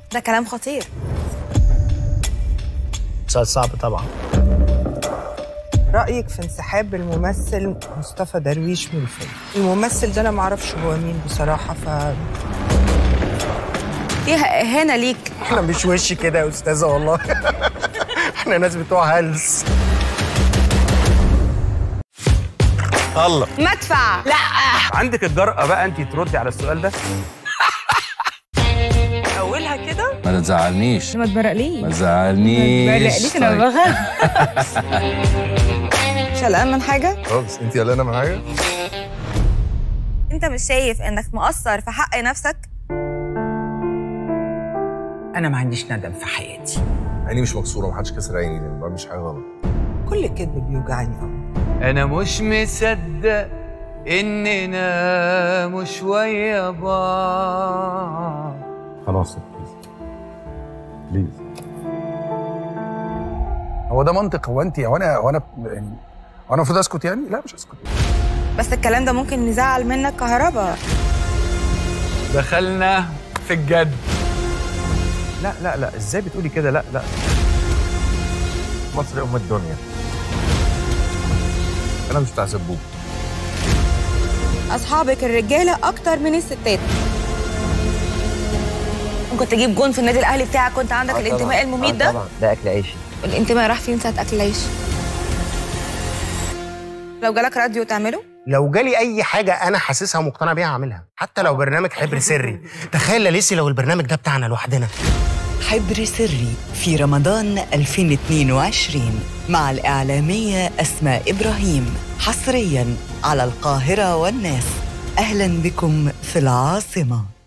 ده كلام خطير سؤال صعب طبعا رأيك في انسحاب الممثل مصطفى درويش من الفيلم الممثل ده أنا معرفش هو مين بصراحة ف فيها اهانه ليك احنا مش وش كده يا استاذه والله احنا ناس بتوع هلس الله مدفع لا عندك الجرأة بقى انت تردي على السؤال ده أولها كده ما تزعلنيش ما تبرقليش ما تزعلنيش ليك انا طيب. بخاف مش قلقان من حاجه خالص انت قلقانه من حاجه؟ انت مش شايف انك مقصر في حق نفسك أنا ما عنديش ندم في حياتي عيني مش مكسوره محدش كسر عيني ما بعملش حاجه غلط كل كذب بيوجعني قوي انا مش مصدق اننا مش ويا بعض خلاص بليز بليز هو ده منطق هو انت هو انا هو انا يعني هو انا المفروض اسكت يعني؟ لا مش اسكت بس الكلام ده ممكن نزعل منك كهرباء دخلنا في الجد لا لا لا ازاي بتقولي كده لا لا مصر ام الدنيا انا مش بتاع سبوب اصحابك الرجاله اكتر من الستات ممكن تجيب جون في النادي الاهلي بتاعك كنت عندك الانتماء المميت ده طبعا ده اكل عيشي الانتماء راح فين ساعه اكل العيش لو جالك راديو تعمله لو جالي اي حاجه انا حاسسها مقتنع بيها هعملها حتى لو برنامج حبر سري تخيل يا ليسي لو البرنامج ده بتاعنا لوحدنا حبر سري في رمضان 2022 مع الإعلامية أسماء إبراهيم حصريا على القاهرة والناس أهلا بكم في العاصمة